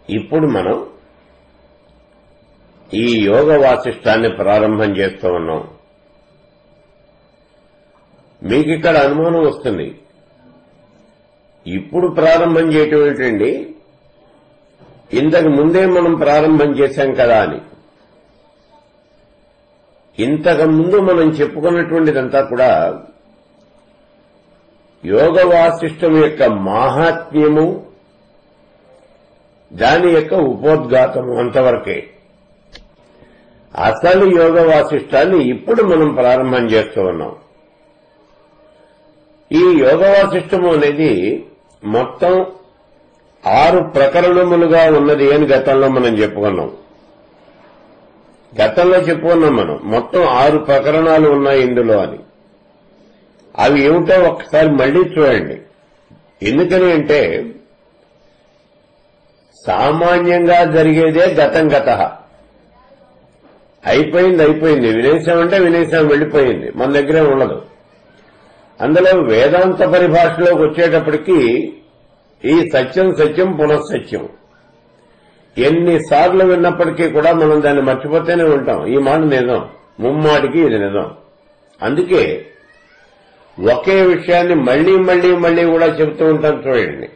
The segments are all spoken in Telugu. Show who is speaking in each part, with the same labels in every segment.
Speaker 1: ఇప్పుడు మనం ఈ యోగ వాసిష్టాన్ని ప్రారంభం చేస్తూ ఉన్నాం మీకు ఇక్కడ అనుమానం వస్తుంది ఇప్పుడు ప్రారంభం చేయటం ఏంటండి ఇంతకు ముందే మనం ప్రారంభం చేశాం కదా అని ఇంతకు ముందు మనం చెప్పుకున్నటువంటిదంతా కూడా యోగ వాసిష్టం యొక్క మాహాత్మ్యము దాని యొక్క ఉపోద్ఘాతము అంతవరకే అసలు యోగ వాసిష్టాన్ని ఇప్పుడు మనం ప్రారంభం చేస్తూ ఉన్నాం ఈ యోగ వాసిష్టము అనేది మొత్తం ఆరు ప్రకరణములుగా ఉన్నది అని గతంలో మనం చెప్పుకున్నాం గతంలో చెప్పుకున్నాం మనం మొత్తం ఆరు ప్రకరణాలు ఉన్నాయి ఇందులో అని అవి ఏమిటో ఒకసారి మళ్లీ చూడండి ఎందుకని అంటే సామాన్యంగా జరిగేదే గతం గత అయిపోయింది అయిపోయింది వినేశం అంటే వినేశం వెళ్ళిపోయింది మన దగ్గరే ఉండదు అందులో వేదాంత పరిభాషలోకి వచ్చేటప్పటికి ఈ సత్యం సత్యం పునఃసత్యం ఎన్నిసార్లు విన్నప్పటికీ కూడా మనం దాన్ని మర్చిపోతూనే ఉంటాం ఈ మాట నిజం ముమ్మాటికి ఇది నిజం అందుకే ఒకే విషయాన్ని మళ్లీ మళ్లీ మళ్లీ కూడా చెబుతూ ఉంటాం చూడండి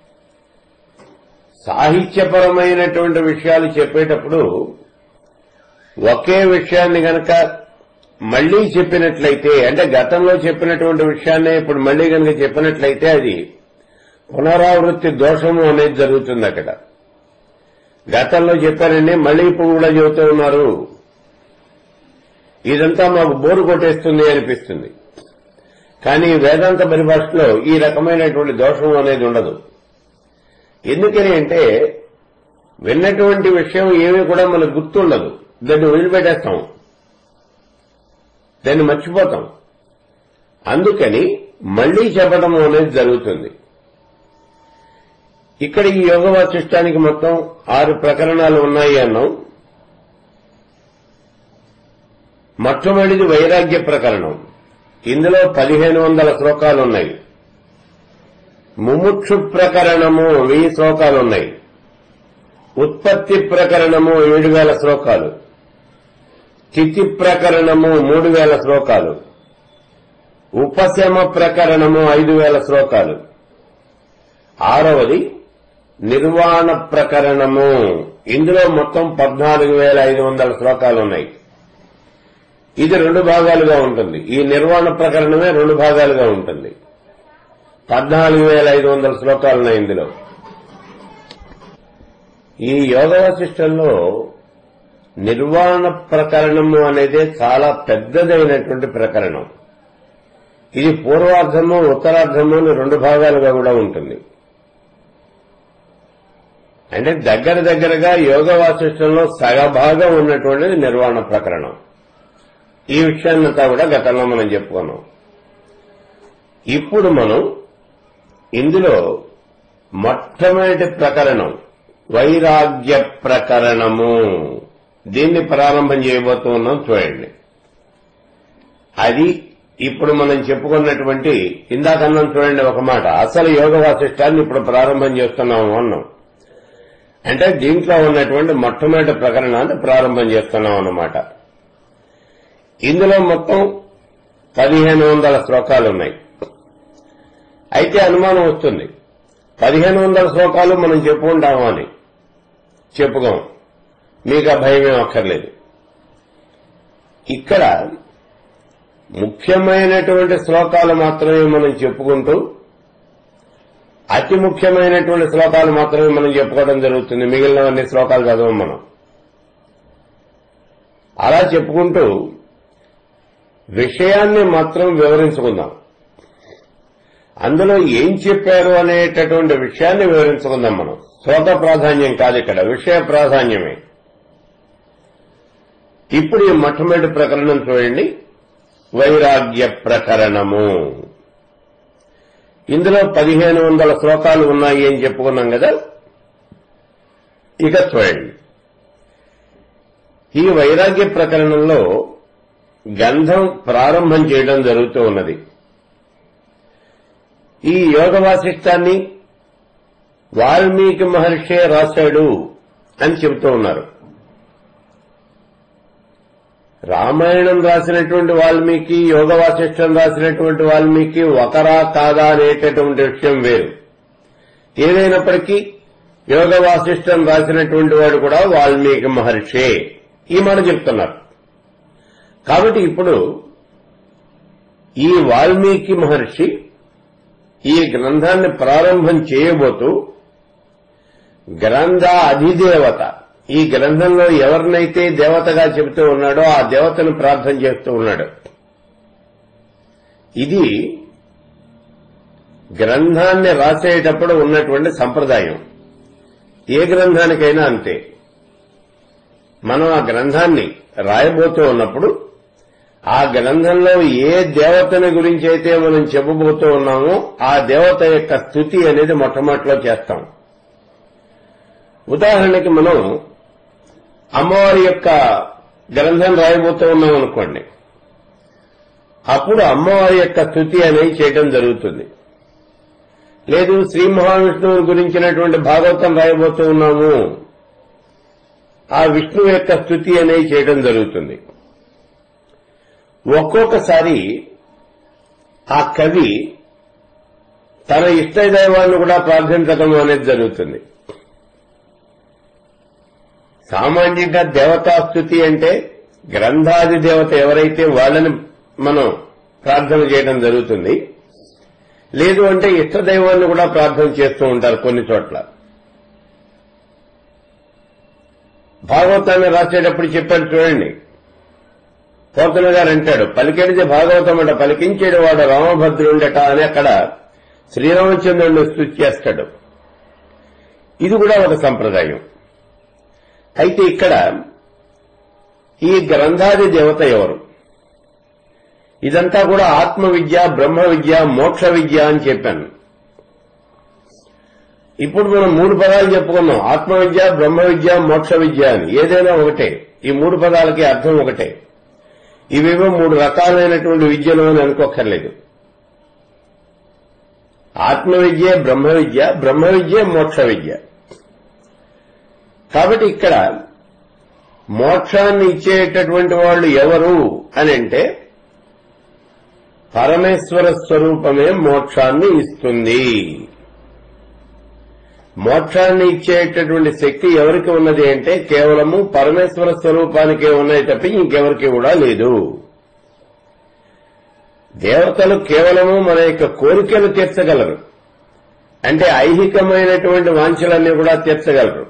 Speaker 1: సాహిత్యపరమైనటువంటి విషయాలు చెప్పేటప్పుడు ఒకే విషయాన్ని గనక మళ్లీ చెప్పినట్లయితే అంటే గతంలో చెప్పినటువంటి విషయాన్ని ఇప్పుడు మళ్లీ గనక చెప్పినట్లయితే అది పునరావృత్తి దోషము అనేది జరుగుతుంది అక్కడ గతంలో చెప్పారండి మళ్లీ ఇప్పుడు కూడా చెబుతూ ఉన్నారు ఇదంతా మాకు బోరు కొట్టేస్తుంది అనిపిస్తుంది కానీ వేదాంత పరిభాషలో ఈ రకమైనటువంటి దోషం అనేది ఉండదు ఎందుకని అంటే విన్నటువంటి విషయం ఏమీ కూడా మనకు గుర్తుండదు దాన్ని వదిలిపెట్టేస్తాం దాన్ని మర్చిపోతాం అందుకని మళ్లీ చెప్పడం అనేది జరుగుతుంది ఇక్కడ ఈ యోగ వాసిష్టానికి మొత్తం ఆరు ప్రకరణాలు ఉన్నాయి అన్నాం మొట్టమొదటిది వైరాగ్య ప్రకరణం ఇందులో పదిహేను వందల శ్లోకాలు ఉన్నాయి ముముక్షు ప్రకరణము వెయ్యి శ్లోకాలు ఉన్నాయి ఉత్పత్తి ప్రకరణము ఏడు వేల శ్లోకాలు స్థితి ప్రకరణము మూడు వేల శ్లోకాలు ఉపశమ ప్రకరణము ఐదు వేల శ్లోకాలు ఆరవది నిర్వాణ ప్రకరణము ఇందులో మొత్తం పద్నాలుగు వేల ఐదు వందల శ్లోకాలు ఉన్నాయి ఇది రెండు భాగాలుగా ఉంటుంది ఈ నిర్వాణ ప్రకరణమే రెండు భాగాలుగా ఉంటుంది పద్నాలుగు వేల ఐదు వందల శ్లోకాలు ఉన్నాయి ఇందులో ఈ యోగ వశిష్టంలో నిర్వాణ ప్రకరణము అనేది చాలా పెద్దదైనటువంటి ప్రకరణం ఇది పూర్వార్ధము ఉత్తరార్ధము అని రెండు భాగాలుగా కూడా ఉంటుంది అంటే దగ్గర దగ్గరగా యోగ వాసిష్టంలో సగభాగం ఉన్నటువంటిది నిర్వాణ ప్రకరణం ఈ విషయాన్నంతా కూడా గతంలో మనం చెప్పుకున్నాం ఇప్పుడు మనం ఇందులో మొట్టమొదటి ప్రకరణం వైరాగ్య ప్రకరణము దీన్ని ప్రారంభం చేయబోతున్నాం చూడండి అది ఇప్పుడు మనం చెప్పుకున్నటువంటి ఇందాకన్నాం చూడండి ఒక మాట అసలు యోగ వాసిష్టాన్ని ఇప్పుడు ప్రారంభం చేస్తున్నాము అన్నాం అంటే దీంట్లో ఉన్నటువంటి మొట్టమొదటి ప్రకరణాన్ని ప్రారంభం చేస్తున్నాం అన్నమాట ఇందులో మొత్తం పదిహేను వందల శ్లోకాలు ఉన్నాయి అయితే అనుమానం వస్తుంది పదిహేను వందల శ్లోకాలు మనం చెప్పుకుంటాము అని చెప్పుకోం మీకు ఆ భయమేం అక్కర్లేదు ఇక్కడ ముఖ్యమైనటువంటి శ్లోకాలు మాత్రమే మనం చెప్పుకుంటూ అతి ముఖ్యమైనటువంటి శ్లోకాలు మాత్రమే మనం చెప్పుకోవడం జరుగుతుంది మిగిలినవన్నీ శ్లోకాలు చదవం మనం అలా చెప్పుకుంటూ విషయాన్ని మాత్రం వివరించుకుందాం అందులో ఏం చెప్పారు అనేటటువంటి విషయాన్ని వివరించుకుందాం మనం శ్లోక ప్రాధాన్యం కాదు ఇక్కడ విషయ ప్రాధాన్యమే ఇప్పుడు ఈ మొట్టమొదటి ప్రకరణం చూడండి వైరాగ్య ప్రకరణము ఇందులో పదిహేను వందల శ్లోకాలు ఉన్నాయి అని చెప్పుకున్నాం కదా ఇక చూడండి ఈ వైరాగ్య ప్రకరణంలో గంధం ప్రారంభం చేయడం జరుగుతూ ఉన్నది ఈ యోగ వాసిష్టాన్ని వాల్మీకి మహర్షే రాశాడు అని చెబుతూ ఉన్నారు రామాయణం రాసినటువంటి వాల్మీకి యోగ వాసిష్టం రాసినటువంటి వాల్మీకి ఒకరా కాదా అనేటటువంటి విషయం వేరు ఏదైనప్పటికీ యోగ వాసిష్టం రాసినటువంటి వాడు కూడా వాల్మీకి మహర్షే ఈ మాట చెప్తున్నారు కాబట్టి ఇప్పుడు ఈ వాల్మీకి మహర్షి ఈ గ్రంథాన్ని ప్రారంభం చేయబోతూ గ్రంథ అధిదేవత ఈ గ్రంథంలో ఎవరినైతే దేవతగా చెబుతూ ఉన్నాడో ఆ దేవతను ప్రార్థన చేస్తూ ఉన్నాడు ఇది గ్రంథాన్ని రాసేటప్పుడు ఉన్నటువంటి సంప్రదాయం ఏ గ్రంథానికైనా అంతే మనం ఆ గ్రంథాన్ని రాయబోతూ ఉన్నప్పుడు ఆ గ్రంథంలో ఏ దేవతని గురించి అయితే మనం చెప్పబోతూ ఉన్నామో ఆ దేవత యొక్క స్థుతి అనేది మొట్టమొదటిలో చేస్తాం ఉదాహరణకి మనం అమ్మవారి యొక్క గ్రంథం రాయబోతూ ఉన్నాం అనుకోండి అప్పుడు అమ్మవారి యొక్క స్థుతి అనేది చేయడం జరుగుతుంది లేదు శ్రీ మహావిష్ణువు గురించినటువంటి భాగవతం రాయబోతూ ఉన్నాము ఆ విష్ణువు యొక్క స్థుతి అనేది చేయడం జరుగుతుంది ఒక్కొక్కసారి ఆ కవి తన ఇష్ట దైవాన్ని కూడా ప్రార్థించడం అనేది జరుగుతుంది సామాన్యంగా దేవతాస్థుతి అంటే గ్రంథాది దేవత ఎవరైతే వాళ్ళని మనం ప్రార్థన చేయడం జరుగుతుంది లేదు అంటే ఇష్టదైవాన్ని కూడా ప్రార్థన చేస్తూ ఉంటారు కొన్ని చోట్ల భాగవతాన్ని రాసేటప్పుడు చెప్పాడు చూడండి పోతన గారు అంటాడు పలికేడిది భాగవతం అంట పలికించేడు వాడు రామభద్రుండట అని అక్కడ శ్రీరామచంద్రుడిని స్థుతి చేస్తాడు ఇది కూడా ఒక సంప్రదాయం అయితే ఇక్కడ ఈ గ్రంథాది దేవత ఎవరు ఇదంతా కూడా ఆత్మ విద్య బ్రహ్మ విద్య మోక్ష విద్య అని చెప్పాను ఇప్పుడు మనం మూడు పదాలు చెప్పుకున్నాం ఆత్మ విద్య బ్రహ్మ విద్య మోక్ష విద్య అని ఏదైనా ఒకటే ఈ మూడు పదాలకి అర్థం ఒకటే ఇవేమో మూడు రకాలైనటువంటి విద్యలు అని అనుకోక్కర్లేదు ఆత్మ విద్య బ్రహ్మ విద్య బ్రహ్మ విద్య మోక్ష విద్య కాబట్టి ఇక్కడ మోక్షాన్ని ఇచ్చేటటువంటి వాళ్ళు ఎవరు అని అంటే పరమేశ్వర స్వరూపమే మోక్షాన్ని ఇస్తుంది మోక్షాన్ని ఇచ్చేటటువంటి శక్తి ఎవరికి ఉన్నది అంటే కేవలము పరమేశ్వర స్వరూపానికే ఉన్నాయి తప్ప ఇంకెవరికి కూడా లేదు దేవతలు కేవలము మన యొక్క కోరికలు తీర్చగలరు అంటే ఐహికమైనటువంటి వాంఛలన్నీ కూడా తీర్చగలరు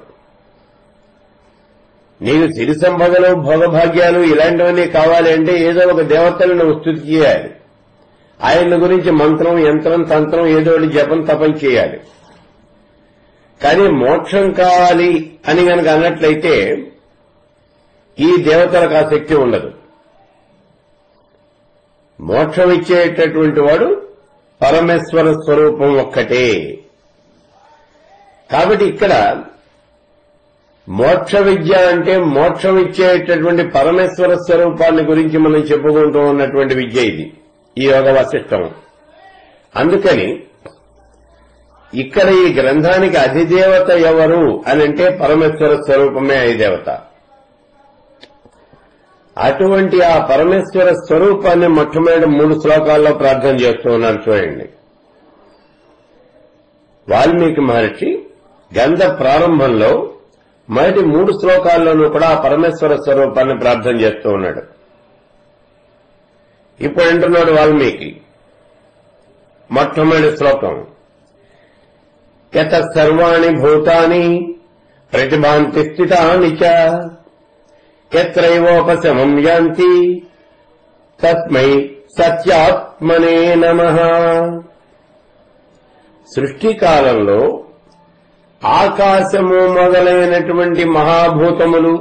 Speaker 1: నీకు సిరి సంపదలు భోగభాగ్యాలు ఇలాంటివన్నీ కావాలి అంటే ఏదో ఒక దేవతను నువ్వు స్థుతి చేయాలి ఆయన గురించి మంత్రం యంత్రం తంత్రం ఏదో ఒకటి జపం తపం చేయాలి కానీ మోక్షం కావాలి అని గనక అన్నట్లయితే ఈ దేవతలకు ఆ శక్తి ఉండదు మోక్షం ఇచ్చేటటువంటి వాడు పరమేశ్వర స్వరూపం ఒక్కటే కాబట్టి ఇక్కడ మోక్ష విద్య అంటే మోక్షం ఇచ్చేటటువంటి పరమేశ్వర స్వరూపాన్ని గురించి మనం చెప్పుకుంటూ ఉన్నటువంటి విద్య ఇది ఈ యోగ వశిష్టం అందుకని ఇక్కడ ఈ గ్రంథానికి అధిదేవత ఎవరు అని అంటే పరమేశ్వర స్వరూపమే అధిదేవత అటువంటి ఆ పరమేశ్వర స్వరూపాన్ని మొట్టమొదటి మూడు శ్లోకాల్లో ప్రార్థన చేస్తూ ఉన్నాను చూడండి వాల్మీకి మహర్షి గంధ ప్రారంభంలో మొదటి మూడు శ్లోకాల్లోనూ కూడా ఆ పరమేశ్వర స్వరూపాన్ని ప్రార్థన చేస్తూ ఉన్నాడు ఇప్పుడు అంటున్నాడు వాల్మీకి మొట్టమొదటి శ్లోకం యత సర్వాణి భూతాని ప్రతిభాంతి స్థితాని చ ఎత్రైవోపశమం యాంతి తస్మై సత్యాత్మనే నమ సృష్టికాలంలో ఆకాశము మొదలైనటువంటి మహాభూతములు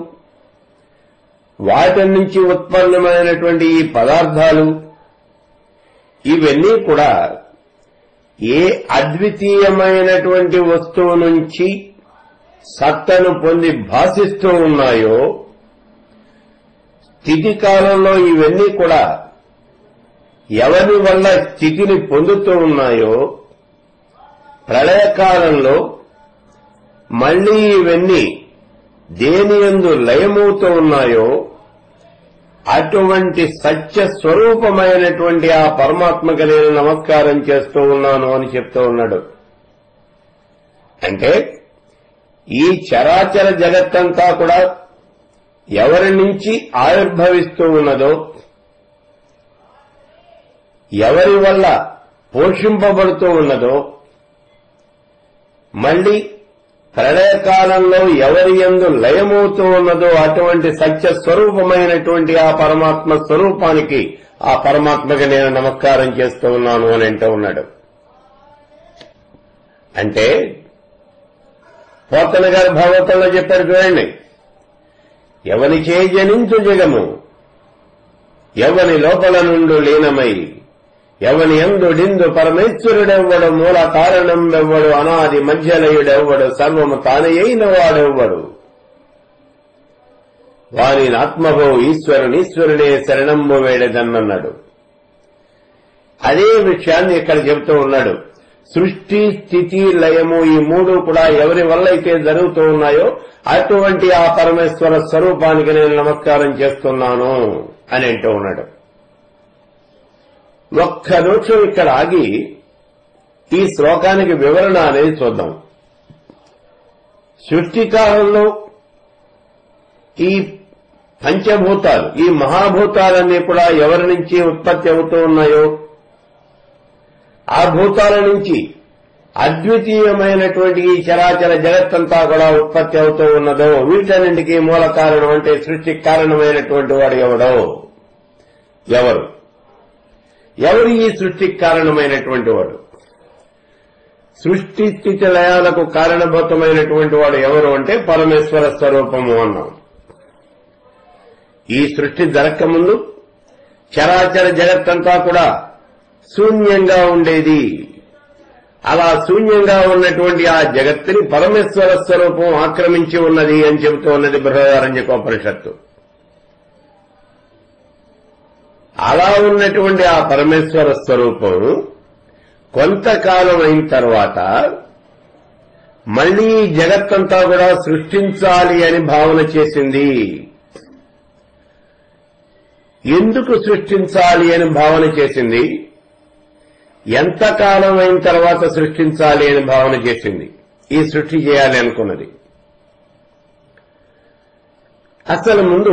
Speaker 1: వాటి నుంచి ఉత్పన్నమైనటువంటి ఈ పదార్థాలు ఇవన్నీ కూడా ఏ అద్వితీయమైనటువంటి వస్తువు నుంచి సత్తను పొంది భాషిస్తూ ఉన్నాయో స్థితి కాలంలో ఇవన్నీ కూడా ఎవరి వల్ల స్థితిని పొందుతూ ఉన్నాయో ప్రళయకాలంలో మళ్లీ ఇవన్నీ దేని ఎందు లయమవుతూ ఉన్నాయో అటువంటి సత్య స్వరూపమైనటువంటి ఆ పరమాత్మకి నేను నమస్కారం చేస్తూ ఉన్నాను అని చెప్తూ ఉన్నాడు అంటే ఈ చరాచర జగత్తంతా కూడా ఎవరి నుంచి ఆవిర్భవిస్తూ ఉన్నదో ఎవరి వల్ల పోషింపబడుతూ ఉన్నదో మళ్లీ ప్రళయకాలంలో ఎవరి ఎందు లయమవుతూ ఉన్నదో అటువంటి సత్య స్వరూపమైనటువంటి ఆ పరమాత్మ స్వరూపానికి ఆ పరమాత్మకి నేను నమస్కారం చేస్తూ ఉన్నాను అని అంటూ ఉన్నాడు అంటే పోతన గారు భాగవతంలో చెప్పారు చూడండి ఎవని చే జనించు జగము ఎవని లోపల నుండు లీనమై ఎవని ఎందుడిందు పరమేశ్వరుడెవ్వడు మూల కారణం ఎవ్వడు అనాది మధ్యలయుడెవ్వడు సర్వము తానయైన వాడెవ్వడు వాని ఆత్మభో ఈశ్వరునీశ్వరుడే శరణమ్ము వేడదన్నన్నాడు అదే విషయాన్ని ఇక్కడ చెబుతూ ఉన్నాడు సృష్టి స్థితి లయము ఈ మూడు కూడా ఎవరి వల్ల అయితే జరుగుతూ ఉన్నాయో అటువంటి ఆ పరమేశ్వర స్వరూపానికి నేను నమస్కారం చేస్తున్నాను అని అంటూ ఉన్నాడు ఒక్క నిమిషం ఇక్కడ ఆగి ఈ శ్లోకానికి వివరణ అనేది చూద్దాం సృష్టికాలంలో ఈ పంచభూతాలు ఈ మహాభూతాలన్నీ కూడా ఎవరి నుంచి ఉత్పత్తి అవుతూ ఉన్నాయో ఆ భూతాల నుంచి అద్వితీయమైనటువంటి ఈ చరాచర జగత్తంతా కూడా ఉత్పత్తి అవుతూ ఉన్నదో వీటన్నింటికి మూల కారణం అంటే సృష్టికి కారణమైనటువంటి వాడు ఎవడో ఎవరు ఎవరు ఈ సృష్టికి కారణమైనటువంటి వాడు సృష్టి స్థితి లయాలకు కారణభూతమైనటువంటి వాడు ఎవరు అంటే పరమేశ్వర స్వరూపము అన్నాం ఈ సృష్టి జరగకముందు చరాచర జగత్తంతా కూడా శూన్యంగా ఉండేది అలా శూన్యంగా ఉన్నటువంటి ఆ జగత్తుని పరమేశ్వర స్వరూపం ఆక్రమించి ఉన్నది అని చెబుతూ ఉన్నది బృహదారణ్యకోపనిషత్తు అలా ఉన్నటువంటి ఆ పరమేశ్వర స్వరూపం కొంతకాలం అయిన తర్వాత మళ్లీ ఈ జగత్తంతా కూడా సృష్టించాలి అని భావన చేసింది ఎందుకు సృష్టించాలి అని భావన చేసింది ఎంతకాలం అయిన తర్వాత సృష్టించాలి అని భావన చేసింది ఈ సృష్టి చేయాలి అనుకున్నది అసలు ముందు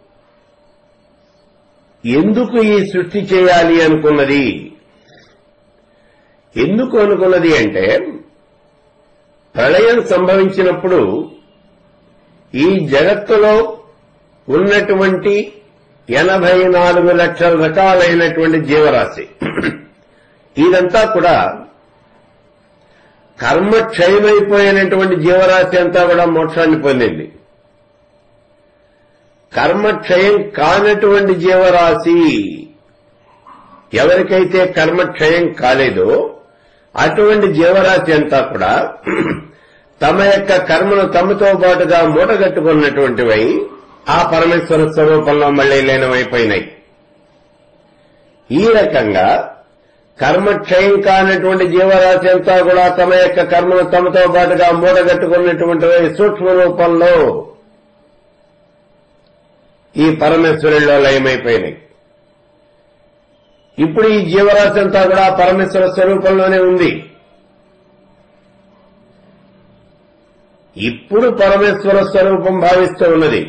Speaker 1: ఎందుకు ఈ సృష్టి చేయాలి అనుకున్నది ఎందుకు అనుకున్నది అంటే ప్రళయం సంభవించినప్పుడు ఈ జగత్తులో ఉన్నటువంటి ఎనభై నాలుగు లక్షల రకాలైనటువంటి జీవరాశి ఇదంతా కూడా కర్మ క్షయమైపోయినటువంటి జీవరాశి అంతా కూడా మోక్షాన్ని పొందింది కర్మక్షయం కానటువంటి జీవరాశి ఎవరికైతే కర్మక్షయం కాలేదో అటువంటి జీవరాశి అంతా కూడా తమ యొక్క కర్మను తమతో పాటుగా మూటగట్టుకున్నటువంటివై ఆ పరమేశ్వర స్వరూపంలో మళ్లీ లీనమైపోయినాయి ఈ రకంగా కర్మక్షయం కానటువంటి జీవరాశి అంతా కూడా తమ యొక్క కర్మను తమతో పాటుగా మూటగట్టుకున్నటువంటి సూక్ష్మ రూపంలో ఈ పరమేశ్వరుల్లో లయమైపోయినాయి ఇప్పుడు ఈ జీవరాశి అంతా కూడా పరమేశ్వర స్వరూపంలోనే ఉంది ఇప్పుడు పరమేశ్వర స్వరూపం భావిస్తూ ఉన్నది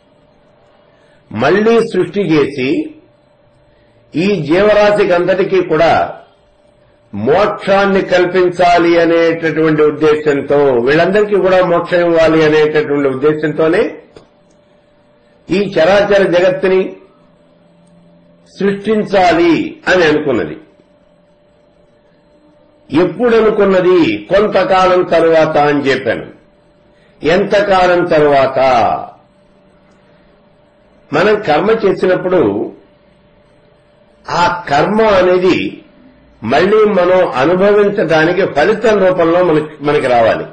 Speaker 1: మళ్లీ సృష్టి చేసి ఈ జీవరాశికి అంతటికీ కూడా మోక్షాన్ని కల్పించాలి అనేటటువంటి ఉద్దేశంతో వీళ్ళందరికీ కూడా మోక్షం ఇవ్వాలి అనేటటువంటి ఉద్దేశంతోనే ఈ చరాచర జగత్తుని సృష్టించాలి అని అనుకున్నది ఎప్పుడు అనుకున్నది కొంతకాలం తరువాత అని చెప్పాను ఎంతకాలం తరువాత మనం కర్మ చేసినప్పుడు ఆ కర్మ అనేది మళ్లీ మనం అనుభవించడానికి ఫలితం రూపంలో మనకి మనకి రావాలి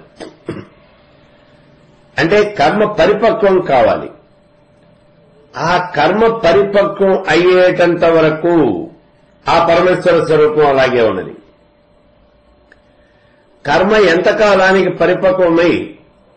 Speaker 1: అంటే కర్మ పరిపక్వం కావాలి ఆ కర్మ పరిపక్వం అయ్యేటంత వరకు ఆ పరమేశ్వర స్వరూపం అలాగే ఉన్నది కర్మ ఎంతకాలానికి పరిపక్వమై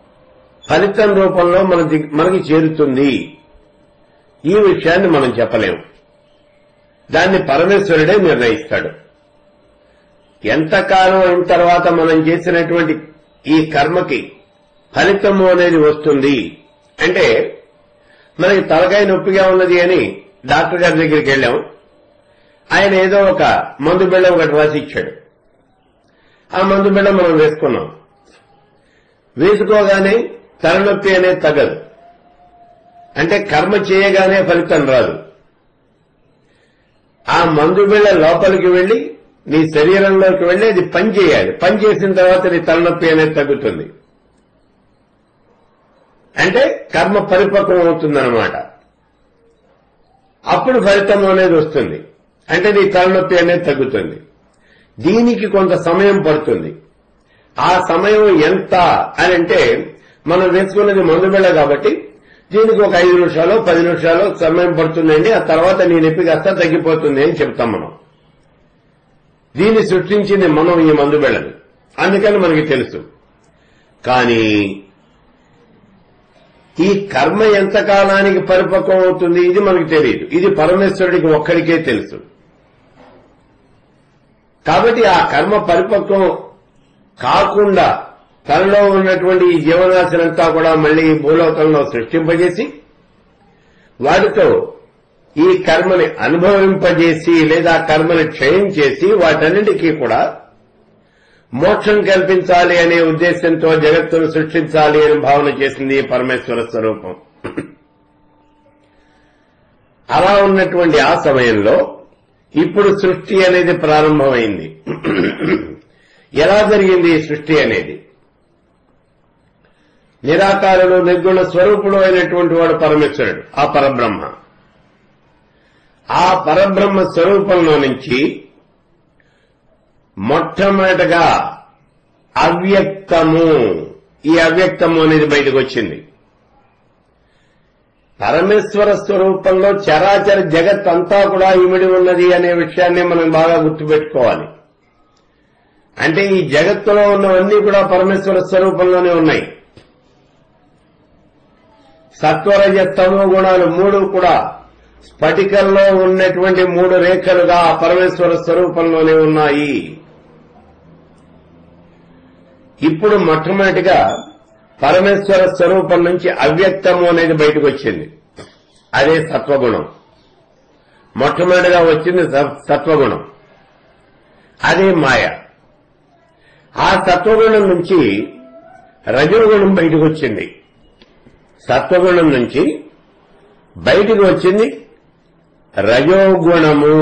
Speaker 1: ఫలితం రూపంలో మన దిగ్- మనకి చేరుతుంది ఈ విషయాన్ని మనం చెప్పలేము దాన్ని పరమేశ్వరుడే నిర్ణయిస్తాడు ఎంతకాలం అయిన తర్వాత మనం చేసినటువంటి ఈ కర్మకి ఫలితము అనేది వస్తుంది అంటే మనకి తలకాయ నొప్పిగా ఉన్నది అని డాక్టర్ గారి దగ్గరికి వెళ్ళాం ఆయన ఏదో ఒక మందు బిళ్ళ ఒకటి రాసి ఇచ్చాడు ఆ మందు బిళ్ళ మనం వేసుకున్నాం వేసుకోగానే తలనొప్పి అనేది తగ్గదు అంటే కర్మ చేయగానే ఫలితం రాదు ఆ మందు బిళ్ళ లోపలికి వెళ్లి నీ శరీరంలోకి వెళ్లి అది పని చేయాలి పని చేసిన తర్వాత నీ తలనొప్పి అనేది తగ్గుతుంది అంటే కర్మ పరిపక్వం అవుతుందన్నమాట అప్పుడు ఫలితం అనేది వస్తుంది అంటే నీ తలనొప్పి అనేది తగ్గుతుంది దీనికి కొంత సమయం పడుతుంది ఆ సమయం ఎంత అని అంటే మనం వేసుకున్నది మందు బిళ్ళ కాబట్టి దీనికి ఒక ఐదు నిమిషాలు పది నిమిషాలు సమయం పడుతుందండి ఆ తర్వాత నీ నొప్పి కాస్త తగ్గిపోతుంది అని చెప్తాం మనం దీన్ని సృష్టించింది మనం ఈ మందు బిళ్ళని అందుకని మనకి తెలుసు కానీ ఈ కర్మ ఎంత కాలానికి పరిపక్వం అవుతుంది ఇది మనకు తెలియదు ఇది పరమేశ్వరుడికి ఒక్కడికే తెలుసు కాబట్టి ఆ కర్మ పరిపక్వం కాకుండా తనలో ఉన్నటువంటి ఈ జీవరాశులంతా కూడా మళ్లీ ఈ భూలోకంలో సృష్టింపజేసి వాటితో ఈ కర్మని అనుభవింపజేసి లేదా కర్మని క్షయం చేసి వాటన్నిటికీ కూడా మోక్షం కల్పించాలి అనే ఉద్దేశంతో జగత్తును సృష్టించాలి అని భావన చేసింది ఈ పరమేశ్వర స్వరూపం అలా ఉన్నటువంటి ఆ సమయంలో ఇప్పుడు సృష్టి అనేది ప్రారంభమైంది ఎలా జరిగింది ఈ సృష్టి అనేది నిరాకారుడు నిర్గుణ స్వరూపుడు అయినటువంటి వాడు పరమేశ్వరుడు ఆ పరబ్రహ్మ ఆ పరబ్రహ్మ స్వరూపంలో నుంచి మొట్టమొదటగా అవ్యక్తము ఈ అవ్యక్తము అనేది బయటకు వచ్చింది పరమేశ్వర స్వరూపంలో చరాచర జగత్ అంతా కూడా ఇమిడి ఉన్నది అనే విషయాన్ని మనం బాగా గుర్తుపెట్టుకోవాలి అంటే ఈ జగత్తులో ఉన్నవన్నీ కూడా పరమేశ్వర స్వరూపంలోనే ఉన్నాయి సత్వరజ తమో గుణాలు మూడు కూడా స్ఫటికంలో ఉన్నటువంటి మూడు రేఖలుగా ఆ పరమేశ్వర స్వరూపంలోనే ఉన్నాయి ఇప్పుడు మొట్టమొదటిగా పరమేశ్వర స్వరూపం నుంచి అవ్యక్తము అనేది బయటకు వచ్చింది అదే సత్వగుణం మొట్టమొదటిగా వచ్చింది స- సత్వగుణం అదే మాయ ఆ సత్వగుణం నుంచి రజోగుణం బయటకు వచ్చింది సత్వగుణం నుంచి బయటికి వచ్చింది రజోగుణము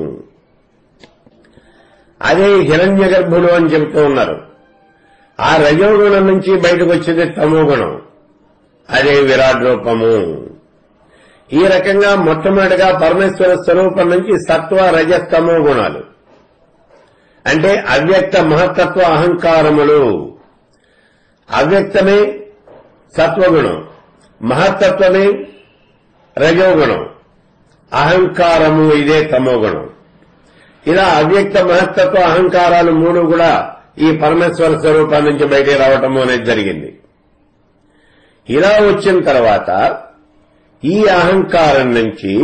Speaker 1: అదే హిరణ్య గర్భుడు అని చెబుతూ ఉన్నారు ఆ రజోగుణం నుంచి బయటకు వచ్చింది తమోగుణం అదే విరాట్ రూపము ఈ రకంగా మొట్టమొదటిగా పరమేశ్వర స్వరూపం నుంచి సత్వ రజస్తమో గుణాలు అంటే అవ్యక్త మహత్తత్వ అహంకారములు అవ్యక్తమే సత్వగుణం మహత్తత్వమే రజోగుణం అహంకారము ఇదే తమోగుణం ఇలా అవ్యక్త మహత్తత్వ అహంకారాలు మూడు కూడా ఈ పరమేశ్వర స్వరూపం నుంచి బయటికి రావటం అనేది జరిగింది ఇలా వచ్చిన తర్వాత ఈ అహంకారం నుంచి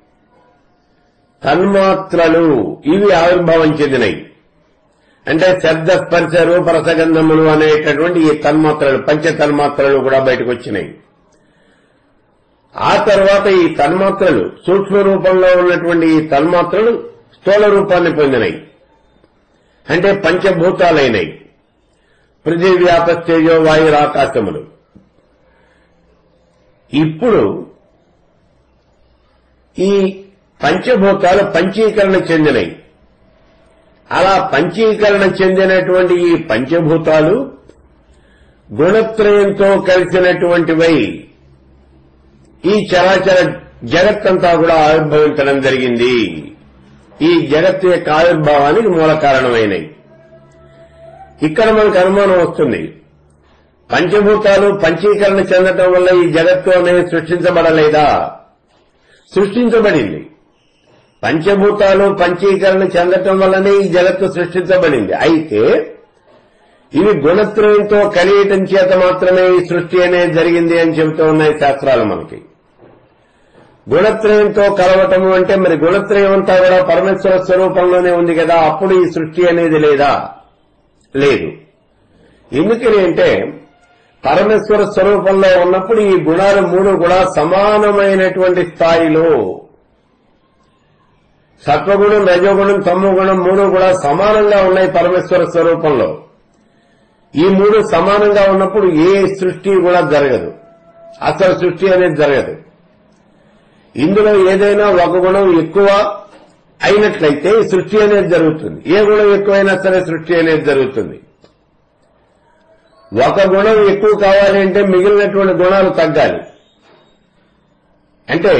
Speaker 1: తన్మాత్రలు ఇవి ఆవిర్భావం చెందినవి అంటే శబ్ద స్పర్శ రూప రసగంధములు అనేటటువంటి ఈ తన్మాత్రలు పంచ తన్మాత్రలు కూడా బయటకు వచ్చినాయి ఆ తర్వాత ఈ తన్మాత్రలు సూక్ష్మ రూపంలో ఉన్నటువంటి ఈ తన్మాత్రలు స్థూల రూపాన్ని పొందినాయి అంటే పంచభూతాలైనవి పృథివీ ఆపస్తేజో వాయుర ఆకాశములు ఇప్పుడు ఈ పంచభూతాలు పంచీకరణ చెందినవి అలా పంచీకరణ చెందినటువంటి ఈ పంచభూతాలు గుణత్రయంతో కలిసినటువంటివై ఈ చరాచర జగత్తంతా కూడా ఆవిర్భవించడం జరిగింది ఈ జగత్తు యొక్క ఆవిర్భావానికి మూల కారణమైనవి ఇక్కడ మనకు అనుమానం వస్తుంది పంచభూతాలు పంచీకరణ చెందటం వల్ల ఈ జగత్తు అనేది సృష్టించబడలేదా సృష్టించబడింది పంచభూతాలు పంచీకరణ చెందటం వల్లనే ఈ జగత్తు సృష్టించబడింది అయితే ఇవి గుణత్రయంతో కలియటం చేత మాత్రమే ఈ సృష్టి అనేది జరిగింది అని చెబుతూ ఉన్నాయి శాస్త్రాలు మనకి గుణత్రయంతో కలవటము అంటే మరి గుణత్రయం అంతా కూడా పరమేశ్వర స్వరూపంలోనే ఉంది కదా అప్పుడు ఈ సృష్టి అనేది లేదా లేదు ఎందుకని అంటే పరమేశ్వర స్వరూపంలో ఉన్నప్పుడు ఈ గుణాలు మూడు కూడా సమానమైనటువంటి స్థాయిలో సత్వగుణం రజోగుణం తమోగుణం మూడు కూడా సమానంగా ఉన్నాయి పరమేశ్వర స్వరూపంలో ఈ మూడు సమానంగా ఉన్నప్పుడు ఏ సృష్టి కూడా జరగదు అసలు సృష్టి అనేది జరగదు ఇందులో ఏదైనా ఒక గుణం ఎక్కువ అయినట్లయితే ఈ సృష్టి అనేది జరుగుతుంది ఏ గుణం ఎక్కువైనా సరే సృష్టి అనేది జరుగుతుంది ఒక గుణం ఎక్కువ కావాలి అంటే మిగిలినటువంటి గుణాలు తగ్గాలి అంటే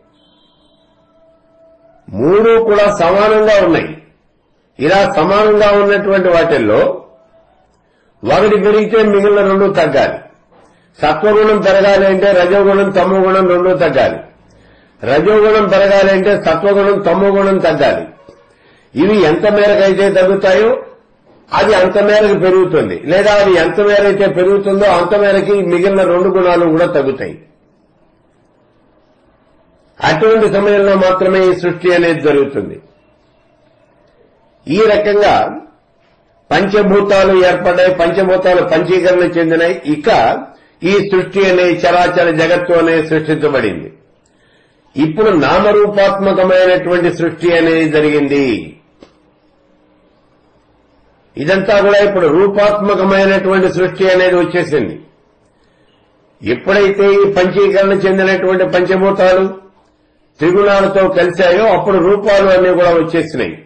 Speaker 1: మూడు కూడా సమానంగా ఉన్నాయి ఇలా సమానంగా ఉన్నటువంటి వాటిల్లో ఒకటి పెరిగితే మిగిలిన రెండు తగ్గాలి సత్వగుణం పెరగాలి అంటే రజోగుణం తమోగుణం రెండు తగ్గాలి రజోగుణం పెరగాలి అంటే సత్వగుణం తమోగుణం తగ్గాలి ఇవి ఎంత మేరకైతే తగ్గుతాయో అది అంత మేరకు పెరుగుతుంది లేదా అది ఎంత మేరైతే పెరుగుతుందో అంత మేరకి మిగిలిన రెండు గుణాలు కూడా తగ్గుతాయి అటువంటి సమయంలో మాత్రమే ఈ సృష్టి అనేది జరుగుతుంది ఈ రకంగా పంచభూతాలు ఏర్పడ్డాయి పంచభూతాలు పంచీకరణ చెందినాయి ఇక ఈ సృష్టి అనే చరాచర జగత్తు అనేది సృష్టించబడింది ఇప్పుడు నామరూపాత్మకమైనటువంటి సృష్టి అనేది జరిగింది ఇదంతా కూడా ఇప్పుడు రూపాత్మకమైనటువంటి సృష్టి అనేది వచ్చేసింది ఎప్పుడైతే ఈ పంచీకరణ చెందినటువంటి పంచభూతాలు త్రిగుణాలతో కలిశాయో అప్పుడు రూపాలు అన్ని కూడా వచ్చేసినాయి